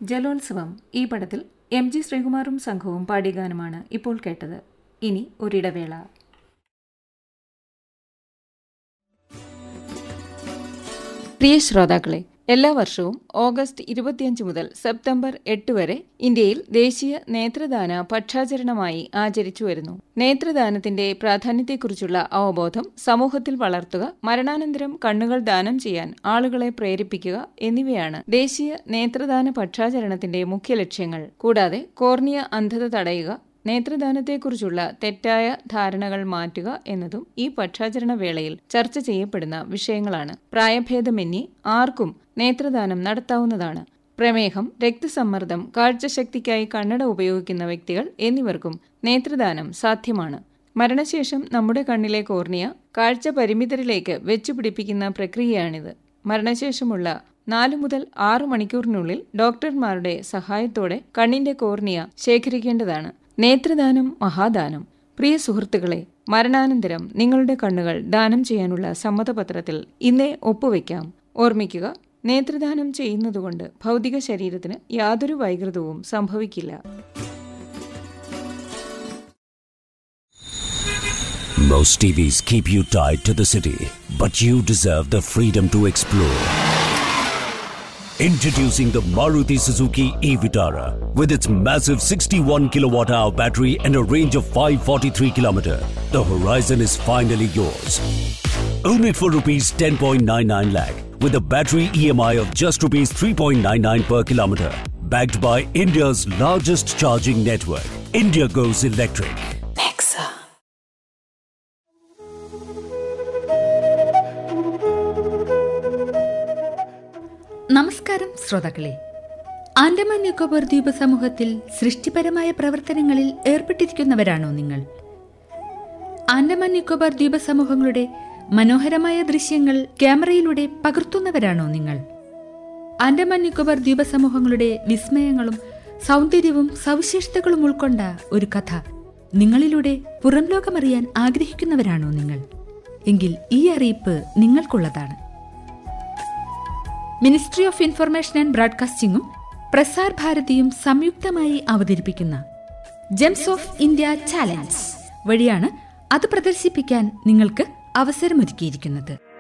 ജലോത്സവം ഈ പടത്തിൽ എം ജി ശ്രീകുമാറും സംഘവും പാടിയ ഗാനമാണ് ഇപ്പോൾ കേട്ടത് ഇനി ഒരിടവേള പ്രിയ ശ്രോതാക്കളെ എല്ലാ വർഷവും ഓഗസ്റ്റ് ഇരുപത്തിയഞ്ച് മുതൽ സെപ്റ്റംബർ എട്ട് വരെ ഇന്ത്യയിൽ ദേശീയ നേത്രദാന പക്ഷാചരണമായി ആചരിച്ചു വരുന്നു നേത്രദാനത്തിന്റെ പ്രാധാന്യത്തെക്കുറിച്ചുള്ള അവബോധം സമൂഹത്തിൽ വളർത്തുക മരണാനന്തരം കണ്ണുകൾ ദാനം ചെയ്യാൻ ആളുകളെ പ്രേരിപ്പിക്കുക എന്നിവയാണ് ദേശീയ നേത്രദാന പക്ഷാചരണത്തിന്റെ മുഖ്യ ലക്ഷ്യങ്ങൾ കൂടാതെ കോർണിയ അന്ധത തടയുക നേത്രദാനത്തെക്കുറിച്ചുള്ള തെറ്റായ ധാരണകൾ മാറ്റുക എന്നതും ഈ പക്ഷാചരണ വേളയിൽ ചർച്ച ചെയ്യപ്പെടുന്ന വിഷയങ്ങളാണ് പ്രായഭേദമന്യേ ആർക്കും നേത്രദാനം നടത്താവുന്നതാണ് പ്രമേഹം രക്തസമ്മർദ്ദം കാഴ്ചശക്തിക്കായി കണ്ണട ഉപയോഗിക്കുന്ന വ്യക്തികൾ എന്നിവർക്കും നേത്രദാനം സാധ്യമാണ് മരണശേഷം നമ്മുടെ കണ്ണിലെ കോർണിയ കാഴ്ച പരിമിതരിലേക്ക് വെച്ചുപിടിപ്പിക്കുന്ന പ്രക്രിയയാണിത് മരണശേഷമുള്ള നാലു മുതൽ ആറു മണിക്കൂറിനുള്ളിൽ ഡോക്ടർമാരുടെ സഹായത്തോടെ കണ്ണിന്റെ കോർണിയ ശേഖരിക്കേണ്ടതാണ് നേത്രദാനം മഹാദാനം പ്രിയ സുഹൃത്തുക്കളെ മരണാനന്തരം നിങ്ങളുടെ കണ്ണുകൾ ദാനം ചെയ്യാനുള്ള സമ്മതപത്രത്തിൽ ഇന്നേ ഒപ്പുവെക്കാം ഓർമ്മിക്കുക നേത്രദാനം ചെയ്യുന്നതുകൊണ്ട് ഭൗതിക ശരീരത്തിന് യാതൊരു വൈകൃതവും സംഭവിക്കില്ല Most TVs keep you tied to the city, but you deserve the freedom to explore. Introducing the Maruti Suzuki e-Vitara with its massive 61 kilowatt hour battery and a range of 543 kilometer. The horizon is finally yours. Own it for rupees 10.99 lakh with a battery EMI of just rupees 3.99 per kilometer. Backed by India's largest charging network. India goes electric. നമസ്കാരം ശ്രോതാക്കളെ ആൻഡമാൻ നിക്കോബാർ ദ്വീപ സമൂഹത്തിൽ സൃഷ്ടിപരമായ പ്രവർത്തനങ്ങളിൽ ഏർപ്പെട്ടിരിക്കുന്നവരാണോ നിങ്ങൾ ആൻഡമാൻ നിക്കോബാർ ദ്വീപ സമൂഹങ്ങളുടെ മനോഹരമായ ദൃശ്യങ്ങൾ ക്യാമറയിലൂടെ പകർത്തുന്നവരാണോ നിങ്ങൾ ആൻഡമാൻ നിക്കോബാർ ദ്വീപ സമൂഹങ്ങളുടെ വിസ്മയങ്ങളും സൗന്ദര്യവും സവിശേഷതകളും ഉൾക്കൊണ്ട ഒരു കഥ നിങ്ങളിലൂടെ പുറം ലോകമറിയാൻ ആഗ്രഹിക്കുന്നവരാണോ നിങ്ങൾ എങ്കിൽ ഈ അറിയിപ്പ് നിങ്ങൾക്കുള്ളതാണ് മിനിസ്ട്രി ഓഫ് ഇൻഫർമേഷൻ ആൻഡ് ബ്രോഡ്കാസ്റ്റിംഗും പ്രസാർ ഭാരതിയും സംയുക്തമായി അവതരിപ്പിക്കുന്ന ജെംസ് ഓഫ് ഇന്ത്യ ചാലഞ്ച് വഴിയാണ് അത് പ്രദർശിപ്പിക്കാൻ നിങ്ങൾക്ക് അവസരമൊരുക്കിയിരിക്കുന്നത്